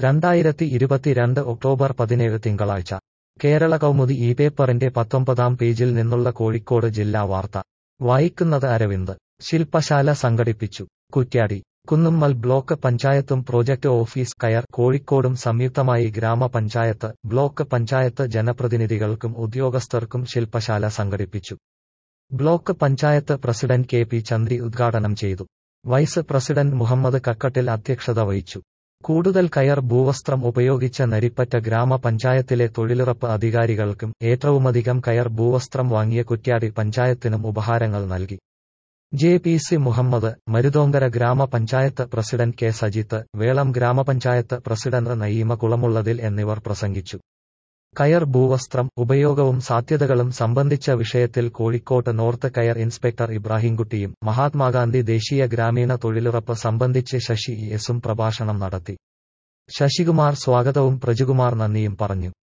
രണ്ടായിരത്തി ഇരുപത്തിരണ്ട് ഒക്ടോബർ പതിനേഴ് തിങ്കളാഴ്ച കേരള കൗമുദി ഈ പേപ്പറിന്റെ പത്തൊമ്പതാം പേജിൽ നിന്നുള്ള കോഴിക്കോട് ജില്ലാ വാർത്ത വായിക്കുന്നത് അരവിന്ദ് ശില്പശാല സംഘടിപ്പിച്ചു കുറ്റ്യാടി കുന്നുമ്മൽ ബ്ലോക്ക് പഞ്ചായത്തും പ്രോജക്ട് ഓഫീസ് കയർ കോഴിക്കോടും സംയുക്തമായി ഗ്രാമപഞ്ചായത്ത് ബ്ലോക്ക് പഞ്ചായത്ത് ജനപ്രതിനിധികൾക്കും ഉദ്യോഗസ്ഥർക്കും ശില്പശാല സംഘടിപ്പിച്ചു block panchayat president K P Chandri ഉദ്ഘാടനം ചെയ്തു വൈസ് പ്രസിഡന്റ് മുഹമ്മദ് കക്കട്ടിൽ അധ്യക്ഷത വഹിച്ചു കൂടുതൽ കയർ ഭൂവസ്ത്രം ഉപയോഗിച്ച നരിപ്പറ്റ ഗ്രാമപഞ്ചായത്തിലെ തൊഴിലുറപ്പ് അധികാരികൾക്കും ഏറ്റവുമധികം കയർ ഭൂവസ്ത്രം വാങ്ങിയ കുറ്റ്യാടി പഞ്ചായത്തിനും ഉപഹാരങ്ങൾ നൽകി J P C Muhammad Maruthonkara ഗ്രാമപഞ്ചായത്ത് പ്രസിഡന്റ് കെ സജിത്ത് വേളം ഗ്രാമപഞ്ചായത്ത് പ്രസിഡന്റ് നയീമ കുളമുള്ളതിൽ എന്നിവർ പ്രസംഗിച്ചു കയർ ഭൂവസ്ത്രം ഉപയോഗവും സാധ്യതകളും സംബന്ധിച്ച വിഷയത്തിൽ കോഴിക്കോട്ട് നോർത്ത് കയർ ഇൻസ്പെക്ടർ ഇബ്രാഹിംകുട്ടിയും മഹാത്മാഗാന്ധി ദേശീയ ഗ്രാമീണ തൊഴിലുറപ്പ് സംബന്ധിച്ച് ശശി എസും പ്രഭാഷണം നടത്തി ശശികുമാർ സ്വാഗതവും പ്രജുകുമാർ നന്ദിയും പറഞ്ഞു